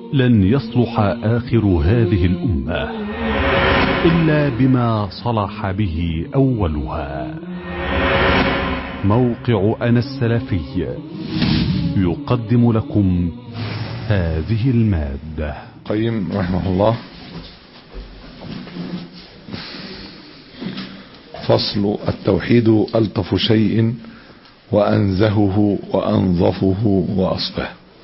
لن يصلح آخر هذه الأمة إلا بما صلح به أولها موقع أنا السلفي يقدم لكم هذه المادة قيم رحمه الله فصل التوحيد ألطف شيء وأنزهه وأنظفه وأصفه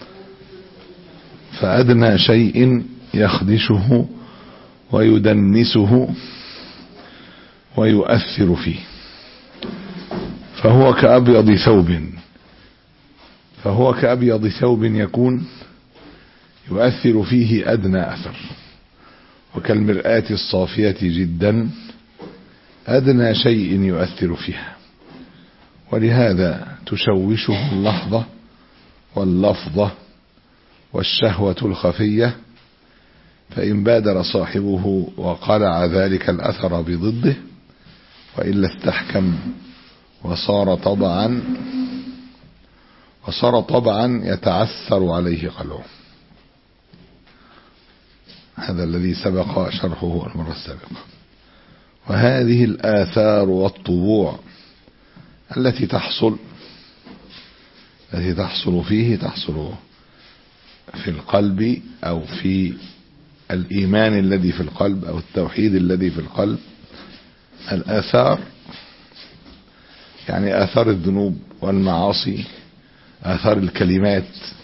فأدنى شيء يخدشه ويدنسه ويؤثر فيه فهو كأبيض ثوب فهو كأبيض ثوب يكون يؤثر فيه أدنى أثر وكالمرآة الصافية جدا أدنى شيء يؤثر فيها ولهذا تشوشه اللحظة واللفظة والشهوة الخفية فإن بادر صاحبه وقلع ذلك الأثر بضده وإلا استحكم وصار طبعا وصار طبعا يتعثر عليه قلعه هذا الذي سبق شرحه المرة السابقة وهذه الآثار والطبوع التي تحصل التي تحصل فيه تحصل في القلب أو في الإيمان الذي في القلب أو التوحيد الذي في القلب الآثار يعني آثار الذنوب والمعاصي آثار الكلمات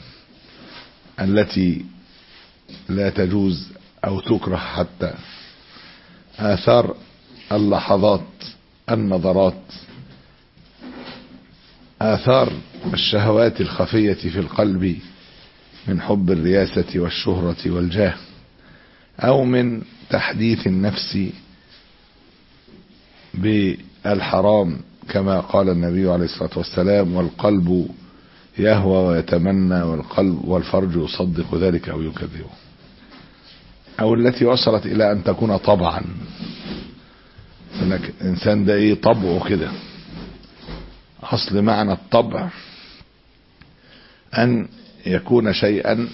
التي لا تجوز أو تكره حتى آثار اللحظات النظرات آثار الشهوات الخفية في القلب من حب الرياسة والشهرة والجاه أو من تحديث النفس بالحرام كما قال النبي عليه الصلاة والسلام والقلب يهوى ويتمنى والقلب والفرج يصدق ذلك أو يكذبه أو التي وصلت إلى أن تكون طبعا انك انسان ده ايه طبعه كده اصل معنى الطبع ان يكون شيئا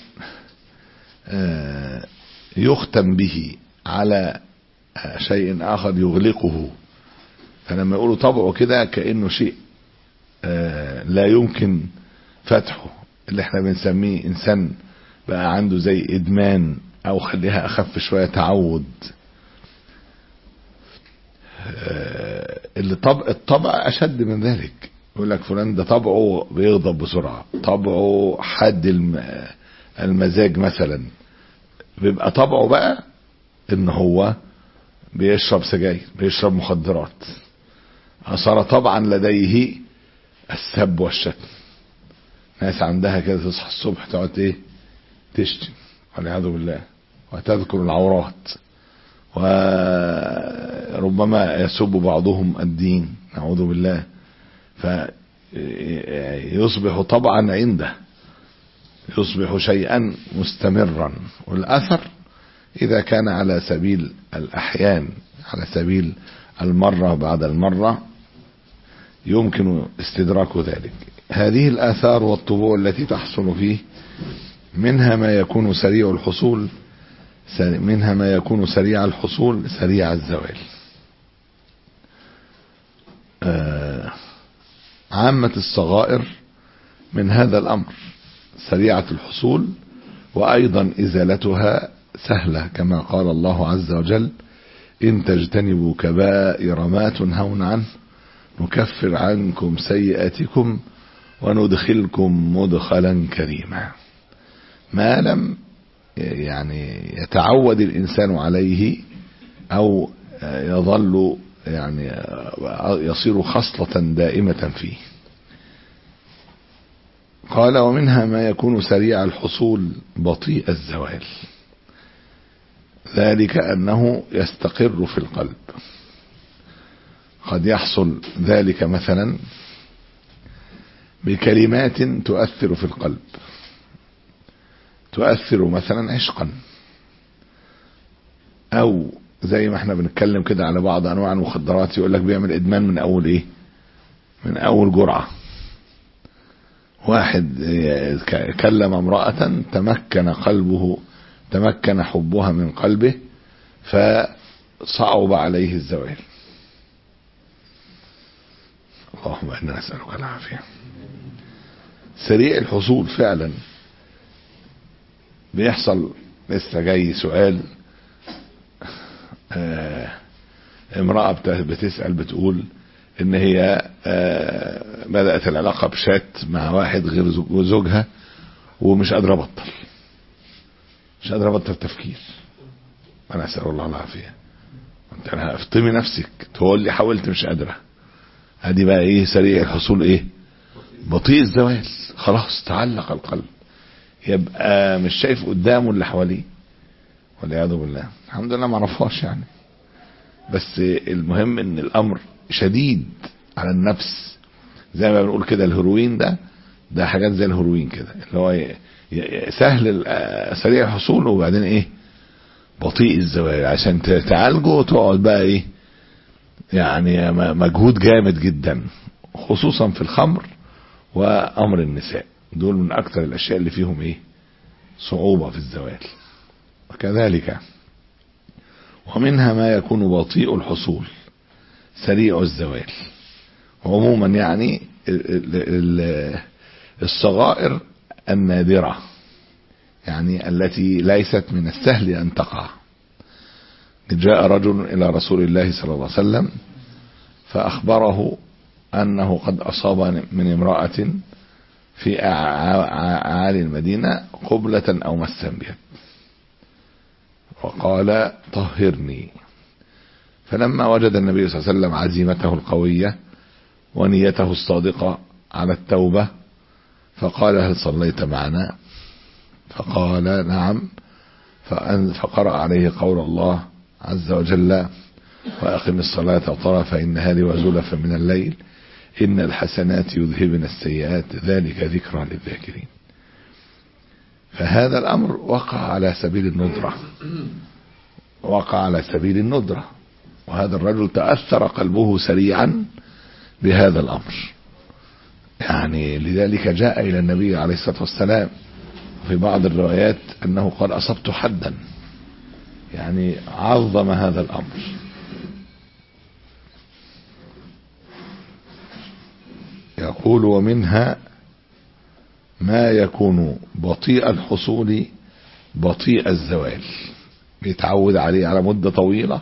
يختم به على شيء اخر يغلقه فلما يقولوا طبعه كده كانه شيء لا يمكن فتحه اللي احنا بنسميه انسان بقى عنده زي ادمان او خليها اخف شويه تعود اللي طبع الطبع اشد من ذلك يقول لك فلان ده طبعه بيغضب بسرعه طبعه حد المزاج مثلا بيبقى طبعه بقى ان هو بيشرب سجاير بيشرب مخدرات صار طبعا لديه السب والشتم ناس عندها كده تصحى الصبح تقعد ايه تشتم والعياذ بالله وتذكر العورات وربما يسب بعضهم الدين نعوذ بالله فيصبح طبعا عنده يصبح شيئا مستمرا والأثر إذا كان على سبيل الأحيان على سبيل المرة بعد المرة يمكن استدراك ذلك هذه الآثار والطبوع التي تحصل فيه منها ما يكون سريع الحصول منها ما يكون سريع الحصول سريع الزوال آه عامة الصغائر من هذا الأمر سريعة الحصول وأيضا إزالتها سهلة كما قال الله عز وجل إن تجتنبوا كبائر ما تنهون عنه نكفر عنكم سيئاتكم وندخلكم مدخلا كريما ما لم يعني يتعود الإنسان عليه أو يظل يعني يصير خصلة دائمة فيه قال ومنها ما يكون سريع الحصول بطيء الزوال ذلك أنه يستقر في القلب قد يحصل ذلك مثلا بكلمات تؤثر في القلب تؤثر مثلا عشقا او زي ما احنا بنتكلم كده على بعض انواع المخدرات يقول لك بيعمل ادمان من اول ايه من اول جرعه واحد كلم امرأة تمكن قلبه تمكن حبها من قلبه فصعب عليه الزوال اللهم انا نسألك العافية سريع الحصول فعلا بيحصل لسه جاي سؤال آه امرأة بتسأل بتقول ان هي آه بدأت العلاقة بشات مع واحد غير زوجها ومش قادرة ابطل مش قادرة ابطل تفكير انا اسأل الله العافية انت انا افطمي نفسك تقول لي حاولت مش قادرة ادي بقى ايه سريع الحصول ايه بطيء الزوال خلاص تعلق القلب يبقى مش شايف قدامه اللي حواليه والعياذ بالله الحمد لله ما عرفهاش يعني بس المهم ان الامر شديد على النفس زي ما بنقول كده الهروين ده ده حاجات زي الهروين كده اللي هو سهل سريع الحصول وبعدين ايه بطيء الزوال عشان تعالجه تقعد بقى ايه يعني مجهود جامد جدا خصوصا في الخمر وامر النساء دول من اكثر الاشياء اللي فيهم ايه صعوبة في الزوال وكذلك ومنها ما يكون بطيء الحصول سريع الزوال عموما يعني الصغائر النادرة يعني التي ليست من السهل أن تقع جاء رجل إلى رسول الله صلى الله عليه وسلم فأخبره أنه قد أصاب من امرأة في أعالي المدينة قبلة أو مسا بيد وقال طهرني فلما وجد النبي صلى الله عليه وسلم عزيمته القوية ونيته الصادقة على التوبة فقال هل صليت معنا فقال نعم فقرأ عليه قول الله عز وجل وأقم الصلاة طرف النهار وزلفا من الليل إن الحسنات يذهبن السيئات ذلك ذكرى للذاكرين فهذا الأمر وقع على سبيل الندرة وقع على سبيل الندرة وهذا الرجل تأثر قلبه سريعا بهذا الأمر يعني لذلك جاء إلى النبي عليه الصلاة والسلام في بعض الروايات أنه قال أصبت حدا يعني عظم هذا الأمر يقول ومنها ما يكون بطيء الحصول بطيء الزوال بيتعود عليه على مدة طويلة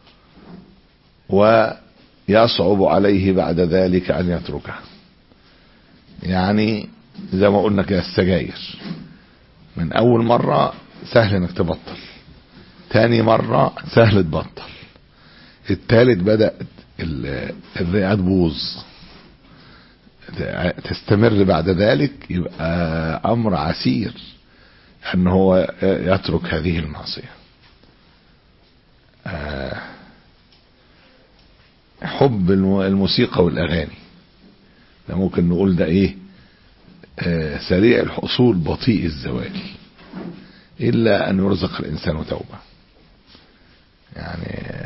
ويصعب عليه بعد ذلك أن يتركه يعني زي ما قلنا كده السجاير من أول مرة سهل انك تبطل تاني مرة سهل تبطل التالت بدأت الرئة تبوظ تستمر بعد ذلك يبقى امر عسير ان هو يترك هذه المعصية حب الموسيقى والاغاني ده ممكن نقول ده ايه سريع الحصول بطيء الزوال الا ان يرزق الانسان توبة يعني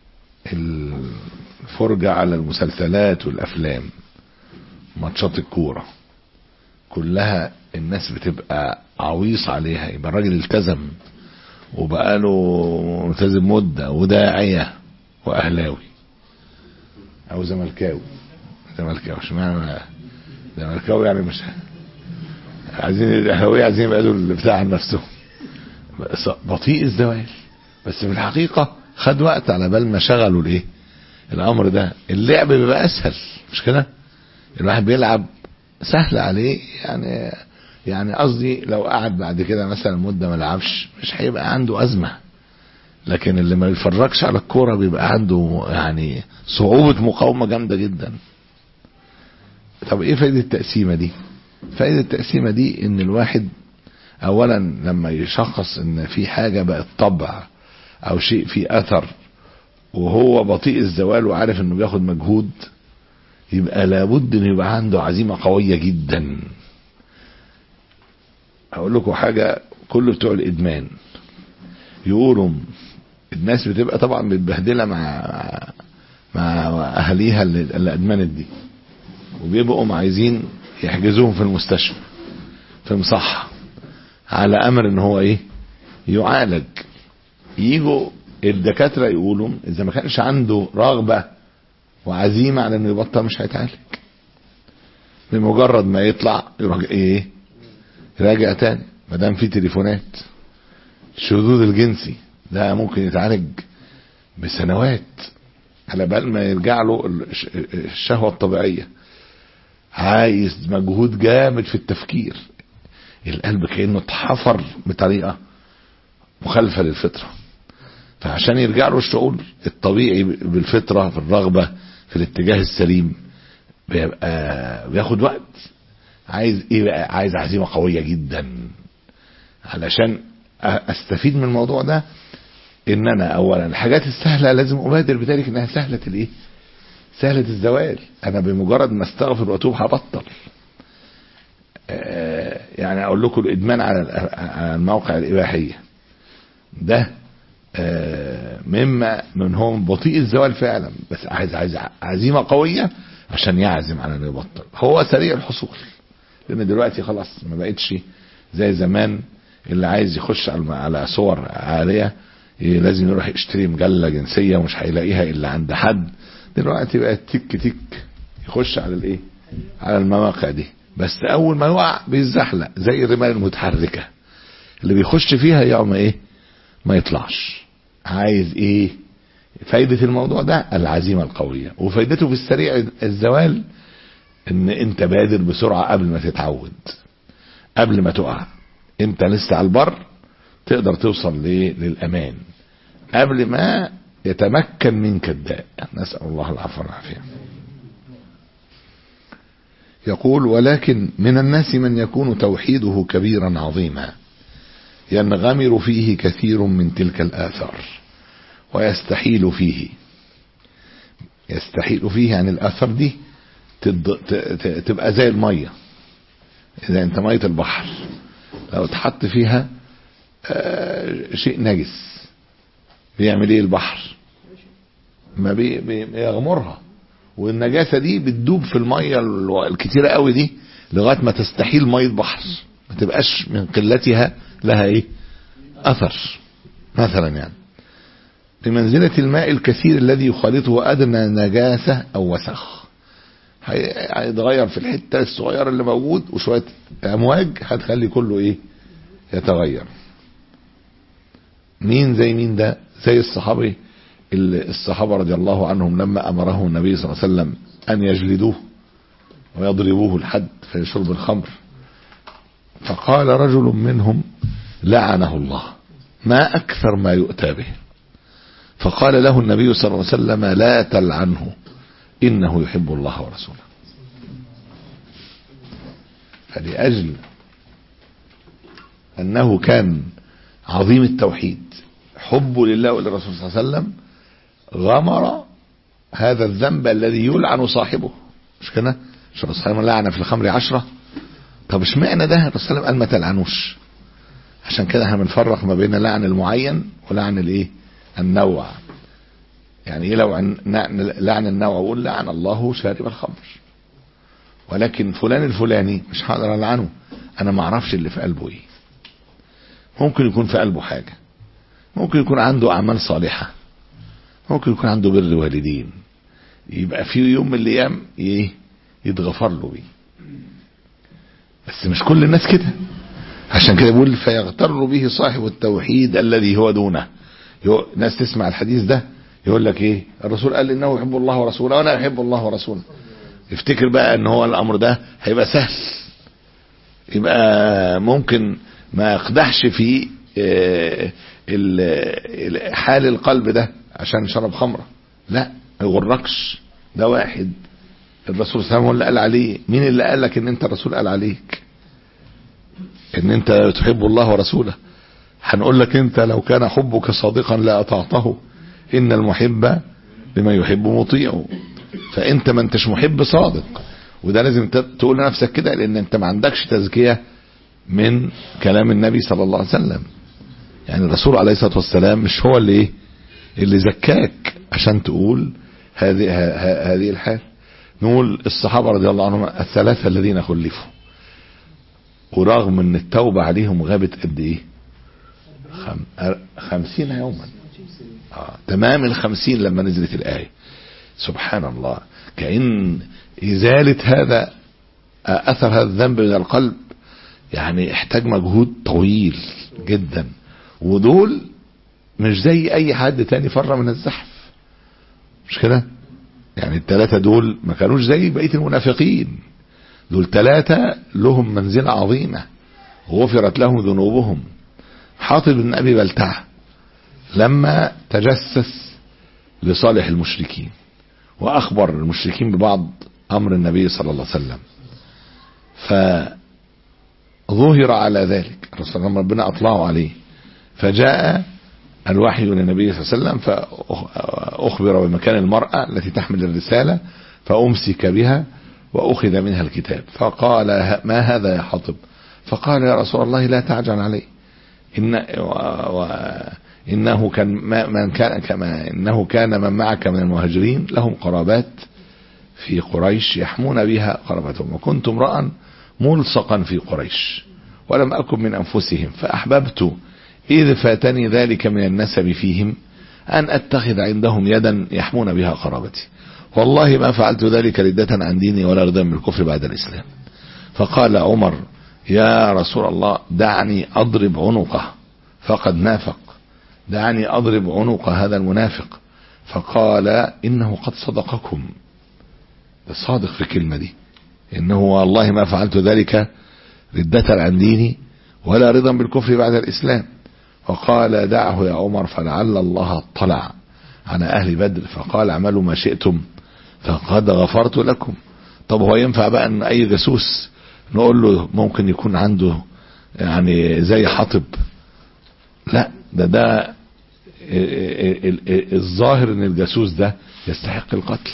الفرجة على المسلسلات والافلام ماتشات الكورة كلها الناس بتبقى عويص عليها يبقى الراجل التزم وبقى له ملتزم مدة وداعية وأهلاوي أو زملكاوي زملكاوي اشمعنى زملكاوي يعني مش عايزين الأهلاوية عايزين يبقى له بتاع عن نفسهم بطيء الزوال بس في الحقيقة خد وقت على بال ما شغلوا الايه الأمر ده اللعب بيبقى أسهل مش كده الواحد بيلعب سهل عليه يعني يعني قصدي لو قعد بعد كده مثلا مدة ما لعبش مش هيبقى عنده أزمة لكن اللي ما يفرجش على الكورة بيبقى عنده يعني صعوبة مقاومة جامدة جدا طب ايه فايدة التقسيمة دي فايدة التقسيمة دي ان الواحد اولا لما يشخص ان في حاجة بقت طبع او شيء فيه اثر وهو بطيء الزوال وعارف انه بياخد مجهود يبقى لابد ان يبقى عنده عزيمة قوية جدا هقول لكم حاجة كل بتوع الادمان يقولوا الناس بتبقى طبعا متبهدلة مع مع اهاليها اللي ادمنت دي وبيبقوا عايزين يحجزوهم في المستشفى في مصحة على امر ان هو ايه يعالج يجوا الدكاترة يقولوا اذا ما كانش عنده رغبة وعزيمة على انه يبطل مش هيتعالج بمجرد ما يطلع يروح ايه راجع تاني ما دام في تليفونات الشذوذ الجنسي ده ممكن يتعالج بسنوات على بال ما يرجع له الش- الشهوة الطبيعية عايز مجهود جامد في التفكير القلب كأنه اتحفر بطريقة مخالفة للفطرة فعشان يرجع له الشعور الطبيعي بالفطرة في الرغبة في الاتجاه السليم بيبقى بياخد وقت عايز ايه بقى عايز عزيمة قوية جدا علشان أ- استفيد من الموضوع ده ان انا اولا الحاجات السهلة لازم ابادر بذلك انها سهلة الايه سهلة الزوال انا بمجرد ما استغفر واتوب هبطل آه، يعني اقول لكم الادمان على الأ- على الموقع الاباحية ده آه، مما من هو بطيء الزوال فعلا بس عايز عايز عزيمة قوية عشان يعزم على انه يبطل هو سريع الحصول لان دلوقتي خلاص ما بقتش زي زمان اللي عايز يخش على على صور عالية ي- لازم يروح يشتري مجلة جنسية ومش هيلاقيها الا عند حد دلوقتي بقت تك تك يخش على الايه على المواقع دي بس اول ما يقع بيتزحلق زي الرمال المتحركة اللي بيخش فيها يوم ايه ما يطلعش عايز ايه فايدة الموضوع ده العزيمة القوية وفايدته في السريع الزوال ان انت بادر بسرعة قبل ما تتعود قبل ما تقع انت لسه على البر تقدر توصل ليه للامان قبل ما يتمكن منك الداء نسأل الله العفو والعافية يقول ولكن من الناس من يكون توحيده كبيرا عظيما ينغمر فيه كثير من تلك الآثار ويستحيل فيه يستحيل فيه عن الآثار دي تد... ت... ت... تبقى زي المية إذا أنت مية البحر لو تحط فيها آه شيء نجس بيعمل ايه البحر ما بي... بي... بيغمرها والنجاسة دي بتدوب في المية ال- الكتيرة قوي دي لغاية ما تستحيل مية بحر ما تبقاش من قلتها لها ايه اثر مثلا يعني بمنزلة الماء الكثير الذي يخالطه ادنى نجاسة او وسخ هي- هيتغير في الحتة الصغيرة اللي موجود وشوية امواج هتخلي كله ايه يتغير مين زي مين ده زي الصحابي اللي الصحابة رضي الله عنهم لما امره النبي صلى الله عليه وسلم ان يجلدوه ويضربوه الحد في شرب الخمر فقال رجل منهم لعنه الله ما أكثر ما يؤتى به فقال له النبي صلى الله عليه وسلم لا تلعنه إنه يحب الله ورسوله فلأجل أنه كان عظيم التوحيد حبه لله وللرسول صلى الله عليه وسلم غمر هذا الذنب الذي يلعن صاحبه مش كده؟ مش الرسول صلى الله عليه وسلم لعن في الخمر عشرة طب اشمعنى ده الرسول صلى الله عليه وسلم قال ما تلعنوش عشان كده احنا بنفرق ما بين لعن المعين ولعن الايه النوع يعني ايه لو عن لعن النوع اقول لعن الله شارب الخمر ولكن فلان الفلاني مش هقدر العنه انا ما اعرفش اللي في قلبه ايه ممكن يكون في قلبه حاجه ممكن يكون عنده اعمال صالحه ممكن يكون عنده بر والدين يبقى في يوم من الايام ايه يتغفر له بيه بس مش كل الناس كده عشان كده بيقول فيغتر به صاحب التوحيد الذي هو دونه يو- ناس تسمع الحديث ده يقول لك ايه الرسول قال انه يحب الله ورسوله وانا احب الله ورسوله يفتكر بقى ان هو الامر ده هيبقى سهل يبقى ممكن ما يقدحش في آه، ال- ال- حال القلب ده عشان شرب خمره لا ما يغركش ده واحد الرسول صلى الله عليه وسلم هو اللي قال عليه مين اللي قال لك ان انت الرسول قال عليك ان انت تحب الله ورسوله هنقول لك انت لو كان حبك صادقا لاطعته ان المحب لما يحب مطيع فانت ما انتش محب صادق وده لازم ت- تقول لنفسك كده لان انت ما عندكش تزكيه من كلام النبي صلى الله عليه وسلم يعني الرسول عليه الصلاه والسلام مش هو اللي ايه اللي زكاك عشان تقول هذه ه- ه- هذه الحال نقول الصحابه رضي الله عنهم الثلاثه الذين خلفوا ورغم ان التوبه عليهم غابت قد ايه خمسين يوما آه. تمام الخمسين لما نزلت الآية سبحان الله كأن إزالة هذا أثر هذا الذنب من القلب يعني احتاج مجهود طويل جدا ودول مش زي أي حد تاني فر من الزحف مش كده يعني الثلاثة دول ما كانوش زي بقية المنافقين دول ثلاثة لهم منزلة عظيمة غفرت لهم ذنوبهم حاطب بن أبي بلتعه لما تجسس لصالح المشركين وأخبر المشركين ببعض أمر النبي صلى الله عليه وسلم فظهر على ذلك الرسول ربنا أطلعه عليه فجاء الوحي للنبي صلى الله عليه وسلم فأخبر بمكان المرأة التي تحمل الرسالة فأمسك بها وأخذ منها الكتاب فقال ما هذا يا حاطب فقال يا رسول الله لا تعجل عليه إن و و إنه كان من كان كما إنه كان من معك من المهاجرين لهم قرابات في قريش يحمون بها قرابتهم وكنت امرأ ملصقا في قريش ولم أكن من أنفسهم فأحببت إذ فاتني ذلك من النسب فيهم أن أتخذ عندهم يدا يحمون بها قرابتي والله ما فعلت ذلك ردة عن ديني ولا رضا بالكفر بعد الإسلام فقال عمر يا رسول الله دعني أضرب عنقه فقد نافق دعني أضرب عنق هذا المنافق فقال إنه قد صدقكم صادق في الكلمة دي إنه والله ما فعلت ذلك ردة عن ديني ولا رضا بالكفر بعد الإسلام وقال دعه يا عمر فلعل الله اطلع على أهل بدر فقال اعملوا ما شئتم فقد غفرت لكم طب هو ينفع بقى ان اي جاسوس نقول له ممكن يكون عنده يعني زي حاطب لا ده ده الظاهر ان الجاسوس ده يستحق القتل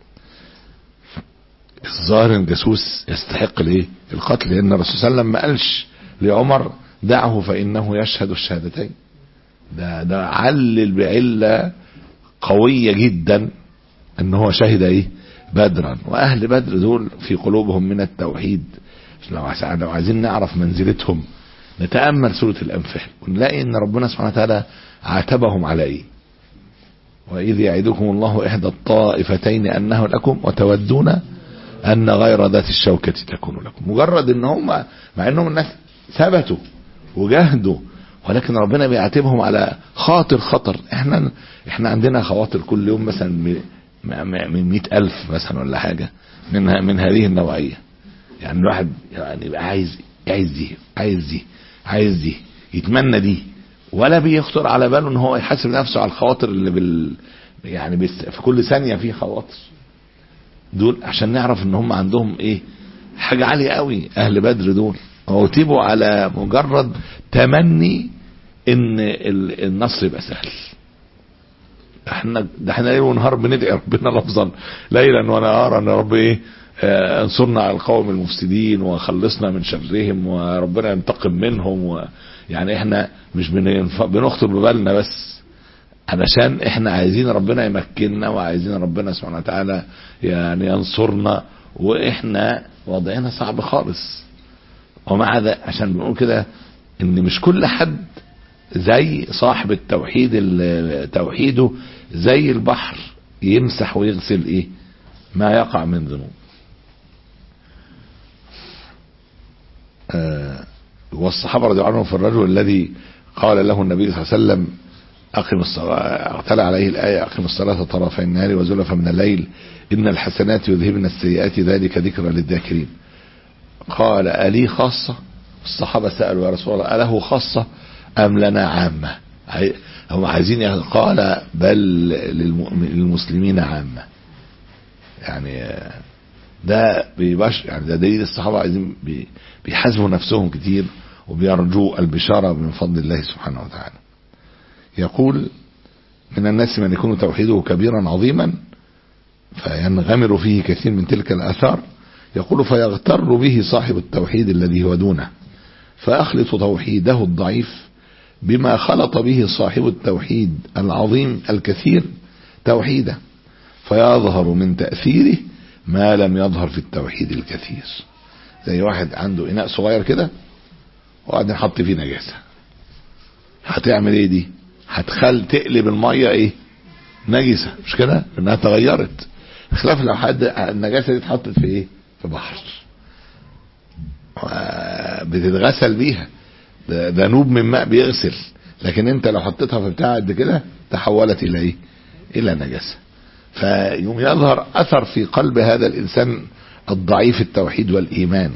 الظاهر ان الجاسوس يستحق الايه القتل لان الرسول صلى الله عليه وسلم ما قالش لعمر دعه فانه يشهد الشهادتين ده ده علل بعله قويه جدا ان هو شهد ايه بدرا واهل بدر دول في قلوبهم من التوحيد لو لو عايزين نعرف منزلتهم نتامل سوره الانفال ونلاقي ان ربنا سبحانه وتعالى عاتبهم على ايه واذ يعدكم الله احدى الطائفتين انه لكم وتودون ان غير ذات الشوكه تكون لكم مجرد ان هم مع انهم الناس ثبتوا وجاهدوا ولكن ربنا بيعاتبهم على خاطر خطر احنا احنا عندنا خواطر كل يوم مثلا من مئة ألف مثلا ولا حاجة من من هذه النوعية يعني الواحد يعني يبقى عايز عايز دي عايز دي عايز دي يتمنى دي ولا بيخطر على باله ان هو يحاسب نفسه على الخواطر اللي بال يعني بس في كل ثانية في خواطر دول عشان نعرف ان هم عندهم ايه حاجة عالية قوي اهل بدر دول عتبوا على مجرد تمني ان النصر يبقى سهل احنا ده احنا ليل ونهار بندعي ربنا لفظا ليلا ونهارا يا رب ايه اه انصرنا على القوم المفسدين وخلصنا من شرهم وربنا ينتقم منهم و يعني احنا مش بنخطر ببالنا بس علشان احنا عايزين ربنا يمكننا وعايزين ربنا سبحانه وتعالى يعني ينصرنا واحنا وضعنا صعب خالص ومع ذا عشان بنقول كده ان مش كل حد زي صاحب التوحيد توحيده زي البحر يمسح ويغسل ايه ما يقع من ذنوب آه والصحابة رضي الله عنهم في الرجل الذي قال له النبي صلى الله عليه وسلم أقم الصلاة اعتلى عليه الآية أقم الصلاة طرفي النهار وزلفا من الليل إن الحسنات يذهبن السيئات ذلك ذكرى للذاكرين قال ألي خاصة الصحابة سألوا يا رسول الله أله خاصة أم لنا عامة هم عايزين قال بل للمسلمين عامة يعني ده بيبش يعني ده دليل الصحابة عايزين بيحاسبوا نفسهم كتير وبيرجوا البشارة من فضل الله سبحانه وتعالى يقول من الناس من يكون توحيده كبيرا عظيما فينغمر فيه كثير من تلك الآثار يقول فيغتر به صاحب التوحيد الذي هو دونه فأخلط توحيده الضعيف بما خلط به صاحب التوحيد العظيم الكثير توحيده فيظهر من تأثيره ما لم يظهر في التوحيد الكثير زي واحد عنده إناء صغير كده وبعدين حط فيه نجاسة هتعمل ايه دي هتخل تقلب الميه ايه نجسه مش كده انها تغيرت خلاف لو حد النجاسه دي اتحطت في ايه في بحر بتتغسل بيها ده, ده نوب من ماء بيغسل لكن انت لو حطيتها في بتاع قد كده تحولت الى ايه الى نجاسه فيوم يظهر اثر في قلب هذا الانسان الضعيف التوحيد والايمان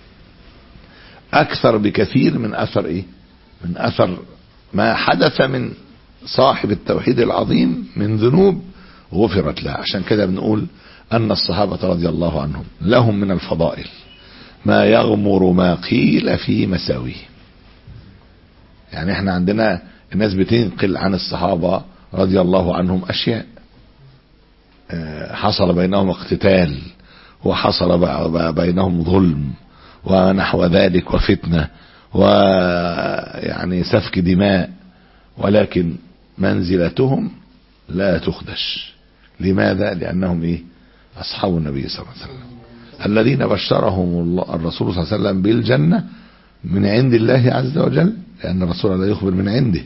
اكثر بكثير من اثر ايه من اثر ما حدث من صاحب التوحيد العظيم من ذنوب غفرت له عشان كده بنقول ان الصحابه رضي الله عنهم لهم من الفضائل ما يغمر ما قيل في مساويه يعني احنا عندنا الناس بتنقل عن الصحابه رضي الله عنهم اشياء حصل بينهم اقتتال وحصل بينهم ظلم ونحو ذلك وفتنه ويعني سفك دماء ولكن منزلتهم لا تخدش لماذا لانهم ايه اصحاب النبي صلى الله عليه وسلم الذين بشرهم الله الرسول صلى الله عليه وسلم بالجنه من عند الله عز وجل لان الرسول لا يخبر من عنده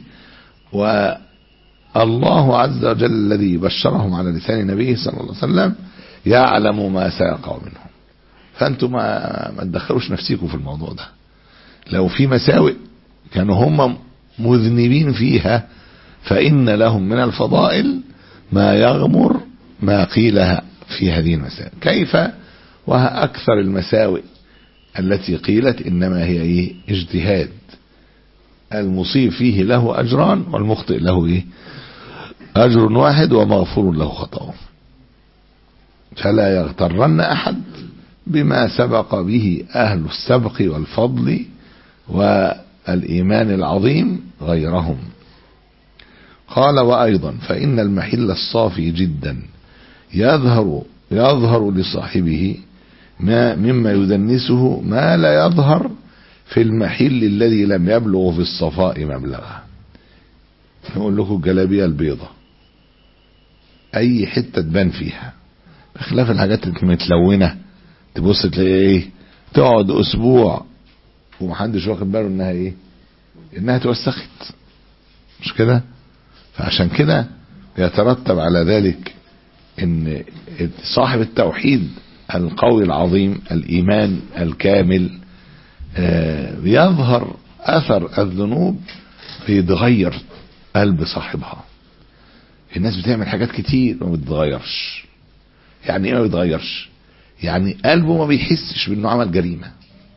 والله عز وجل الذي بشرهم على لسان نبيه صلى الله عليه وسلم يعلم ما سيقع منهم فانتم ما ما تدخلوش نفسيكم في الموضوع ده لو في مساوئ كانوا هم مذنبين فيها فإن لهم من الفضائل ما يغمر ما قيل في هذه المساوئ كيف وأكثر المساوئ التي قيلت إنما هي إيه اجتهاد المصيب فيه له أجران والمخطئ له إيه أجر واحد ومغفور له خطأه فلا يغترن أحد بما سبق به أهل السبق والفضل والإيمان العظيم غيرهم قال وأيضا فإن المحل الصافي جدا يظهر يظهر لصاحبه ما مما يدنسه ما لا يظهر في المحل الذي لم يبلغ في الصفاء مبلغه نقول لكم الجلابية البيضة أي حتة تبان فيها بخلاف الحاجات المتلونة تبص تلاقي ايه تقعد اسبوع ومحدش واخد باله انها ايه انها توسخت مش كده فعشان كده يترتب على ذلك ان صاحب التوحيد القوي العظيم الايمان الكامل آه بيظهر اثر الذنوب بيتغير قلب صاحبها الناس بتعمل حاجات كتير وما بتتغيرش يعني ايه ما بيتغيرش يعني قلبه ما بيحسش بانه عمل جريمه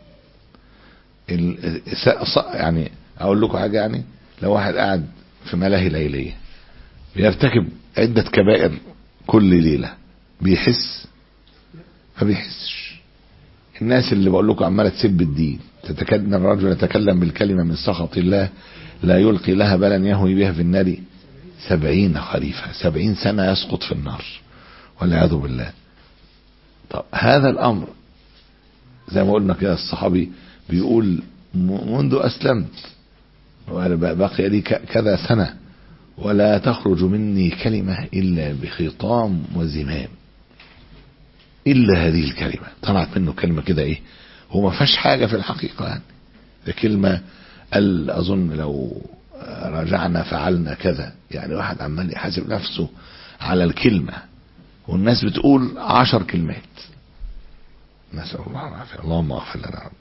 يعني اقول لكم حاجه يعني لو واحد قاعد في ملاهي ليليه بيرتكب عده كبائر كل ليله بيحس ما بيحسش الناس اللي بقول لكم عماله تسب الدين تتكلم الرجل يتكلم بالكلمه من سخط الله لا يلقي لها بلا يهوي بها في النار سبعين خريفا سبعين سنه يسقط في النار والعياذ بالله طب هذا الامر زي ما قلنا كده الصحابي بيقول منذ اسلمت بقي لي كذا سنه ولا تخرج مني كلمه الا بخطام وزمام الا هذه الكلمه طلعت منه كلمه كده ايه هو ما فيهاش حاجه في الحقيقه يعني ده كلمه قال اظن لو رجعنا فعلنا كذا يعني واحد عمال يحاسب نفسه على الكلمه والناس بتقول عشر كلمات نسأل الله العافية اللهم اغفر لنا رب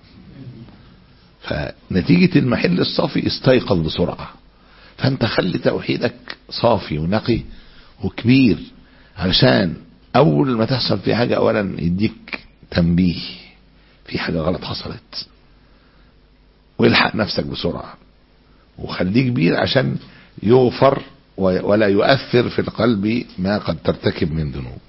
فنتيجة المحل الصافي استيقظ بسرعة فانت خلي توحيدك صافي ونقي وكبير علشان اول ما تحصل في حاجة اولا يديك تنبيه في حاجة غلط حصلت والحق نفسك بسرعة وخليه كبير عشان يغفر ولا يؤثر في القلب ما قد ترتكب من ذنوب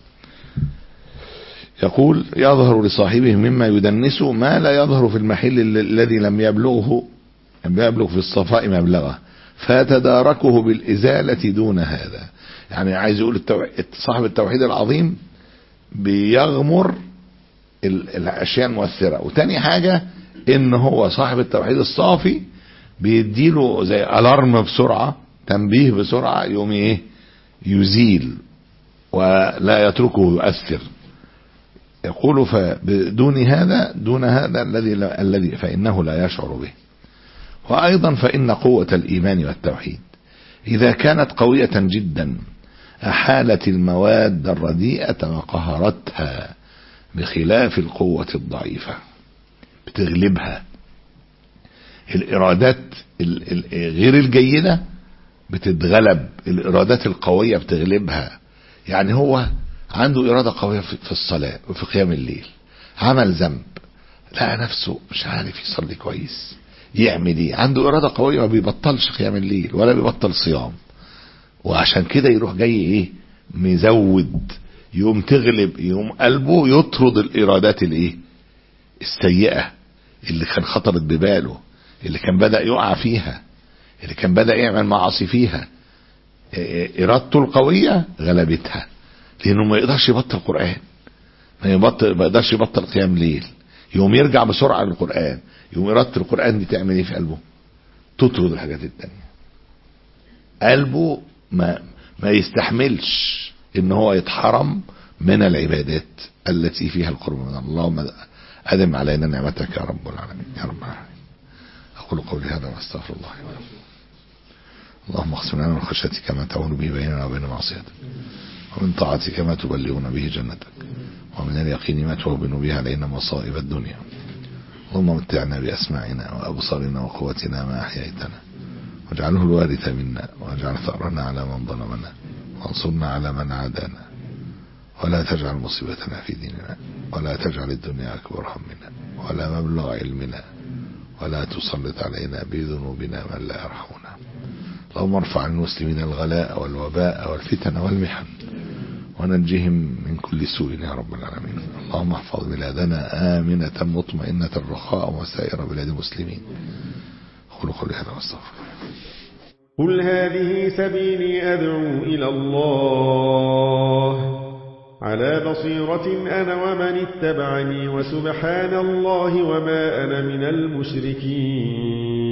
يقول يظهر لصاحبه مما يدنسه ما لا يظهر في المحل الذي لم يبلغه لم يبلغ في الصفاء مبلغه فتداركه بالإزالة دون هذا يعني عايز يقول التو... صاحب التوحيد العظيم بيغمر الأشياء المؤثرة وتاني حاجة ان هو صاحب التوحيد الصافي بيديله زي الارم بسرعة تنبيه بسرعة يوم ايه يزيل ولا يتركه يؤثر يقول فبدون هذا دون هذا الذي الذي فانه لا يشعر به وأيضا فإن قوة الإيمان والتوحيد إذا كانت قوية جدا أحالت المواد الرديئة وقهرتها بخلاف القوة الضعيفة بتغلبها الإرادات غير الجيدة بتتغلب الإرادات القوية بتغلبها يعني هو عنده إرادة قوية في الصلاة وفي قيام الليل عمل ذنب لقى نفسه مش عارف يصلي كويس يعمل ايه عنده إرادة قوية ما بيبطلش قيام الليل ولا بيبطل صيام وعشان كده يروح جاي ايه مزود يوم تغلب يوم قلبه يطرد الإرادات الايه السيئة اللي كان خطرت بباله اللي كان بدأ يقع فيها اللي كان بدأ يعمل معاصي فيها إرادته القوية غلبتها لأنه ما يقدرش يبطل قرآن ما يبطل ما يقدرش يبطل قيام ليل يوم يرجع بسرعة للقرآن يوم إرادة القرآن دي تعمل إيه في قلبه تطرد الحاجات التانية قلبه ما ما يستحملش ان هو يتحرم من العبادات التي فيها القرب من الله اللهم أدم علينا نعمتك يا رب العالمين يا رب العالمين أقول قولي هذا واستغفر الله اللهم اقسم لنا من خشيتك ما تعون به بيننا وبين معصيتك ومن طاعتك ما تبلغنا به جنتك ومن اليقين ما تهون به علينا مصائب الدنيا اللهم متعنا بأسماعنا وأبصارنا وقوتنا ما أحييتنا واجعله الوارث منا واجعل ثأرنا على من ظلمنا وانصرنا على من عادانا ولا تجعل مصيبتنا في ديننا ولا تجعل الدنيا أكبر همنا ولا مبلغ علمنا ولا تسلط علينا بذنوبنا من لا يرحمنا اللهم ارفع عن المسلمين الغلاء والوباء والفتن والمحن وننجهم من كل سوء يا رب العالمين اللهم احفظ بلادنا آمنة مطمئنة رخاء وسائر بلاد المسلمين قولوا قولي هذا واستغفر قل هذه سبيلي أدعو إلى الله على بصيرة أنا ومن اتبعني وسبحان الله وما أنا من المشركين